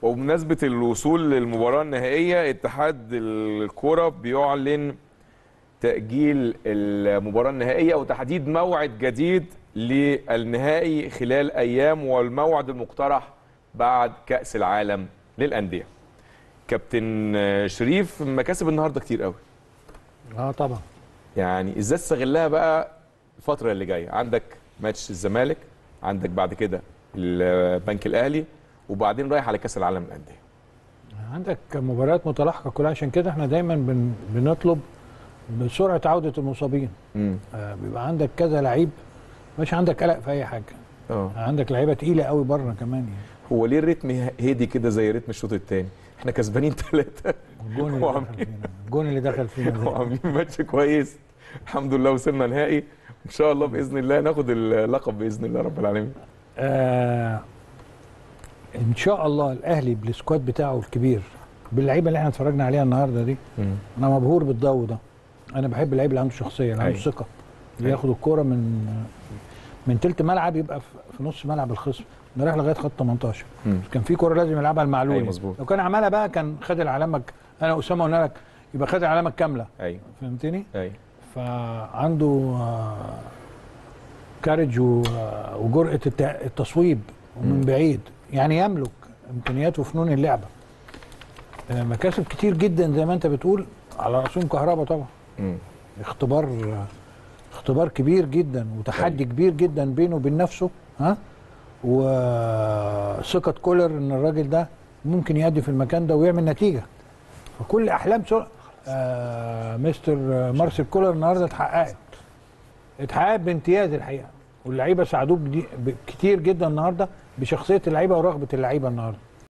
وبمناسبه الوصول للمباراه النهائيه اتحاد الكوره بيعلن تاجيل المباراه النهائيه وتحديد موعد جديد للنهائي خلال ايام والموعد المقترح بعد كاس العالم للانديه كابتن شريف مكاسب النهارده كتير قوي اه طبعا يعني ازاي تستغلها بقى الفتره اللي جايه عندك ماتش الزمالك عندك بعد كده البنك الاهلي وبعدين رايح على كاس العالم للانديه عندك مباريات متلاحقه كلها عشان كده احنا دايما بن بنطلب بسرعه عوده المصابين امم آه بيبقى عندك كذا لعيب مش عندك قلق في اي حاجه اه عندك لعيبه تقيله قوي بره كمان يعني هو ليه الريتم هادي كده زي رتم الشوط الثاني احنا كسبانين ثلاثه الجون اللي دخل فينا الجون اللي دخل فينا ده. وعاملين ماتش كويس الحمد لله وصلنا نهائي ان شاء الله باذن الله ناخد اللقب باذن الله رب العالمين آه ان شاء الله الاهلي بالسكواد بتاعه الكبير باللعيبه اللي احنا اتفرجنا عليها النهارده دي انا مبهور بالضو ده انا بحب اللعيب اللي عنده شخصيه اللي عنده أيوة. ثقه اللي أيوة. ياخد الكوره من من تلت ملعب يبقى في في نص ملعب الخصم ده رايح لغايه خط 18 مم. كان في كوره لازم يلعبها المعلول أيوة مظبوط. لو كان عملها بقى كان خد العلامه ك- انا اسامه قلنا لك يبقى خد العلامه الكامله ايوه فهمتني ايوه فعنده آه، كارج و- آه، وجرأة الت- التصويب ومن مم. بعيد يعني يملك امكانيات وفنون اللعبه آه، مكاسب كتير جدا زي ما انت بتقول على راسهم كهربا طبعا مم. اختبار اختبار كبير جدا وتحدي كبير جدا بينه وبين نفسه ها وثقة كولر ان الراجل ده ممكن يأدي في المكان ده ويعمل نتيجة فكل احلام سر... آه مستر مارسيل كولر النهارده اتحققت اتحققت بامتياز الحقيقة واللعيبة ساعدوه بدي- ب- كتير جدا النهارده بشخصية اللعيبة ورغبة اللعيبة النهارده